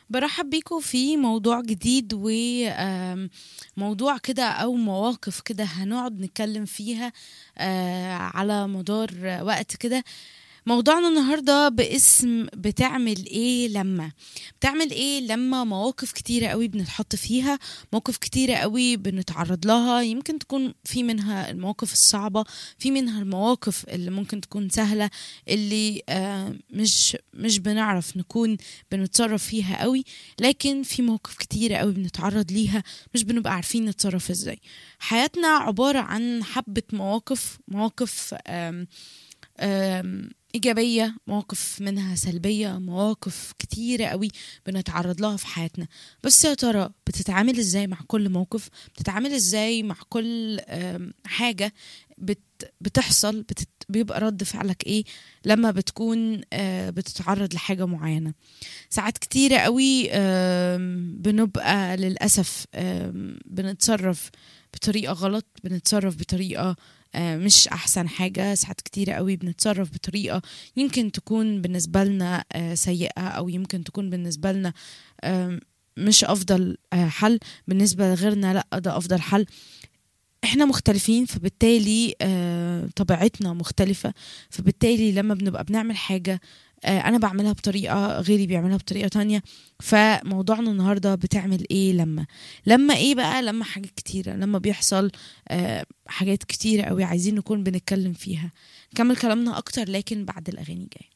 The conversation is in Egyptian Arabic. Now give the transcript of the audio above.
برحب بيكم في موضوع جديد وموضوع كده أو مواقف كده هنقعد نتكلم فيها آه، على مدار وقت كده موضوعنا النهاردة باسم بتعمل ايه لما بتعمل ايه لما مواقف كتيرة قوي بنتحط فيها مواقف كتيرة قوي بنتعرض لها يمكن تكون في منها المواقف الصعبة في منها المواقف اللي ممكن تكون سهلة اللي آه مش مش بنعرف نكون بنتصرف فيها قوي لكن في مواقف كتيرة قوي بنتعرض ليها مش بنبقى عارفين نتصرف ازاي حياتنا عبارة عن حبة مواقف مواقف آم آم إيجابية مواقف منها سلبية مواقف كتيرة قوي بنتعرض لها في حياتنا بس يا ترى بتتعامل ازاي مع كل موقف بتتعامل ازاي مع كل آم، حاجة بت بتحصل بتت بيبقى رد فعلك ايه لما بتكون آه، بتتعرض لحاجة معينة ساعات كتيرة قوي آم، بنبقى للأسف آم، بنتصرف بطريقة غلط بنتصرف بطريقة آه، مش أحسن حاجة ساعات كتيرة قوي بنتصرف بطريقة يمكن تكون بالنسبة لنا آه، سيئة أو يمكن تكون بالنسبة لنا آم، مش أفضل آه، حل بالنسبة لغيرنا لأ ده أفضل حل احنا مختلفين فبالتالي آه، طبيعتنا مختلفة فبالتالي لما بنبقى بنعمل حاجة آه، انا بعملها بطريقة غيري بيعملها بطريقة تانية فموضوعنا النهاردة بتعمل ايه لما لما ايه بقى لما حاجات كتيرة لما بيحصل آه، حاجات كتيرة قوي عايزين نكون بنتكلم فيها نكمل كلامنا اكتر لكن بعد الاغاني جاي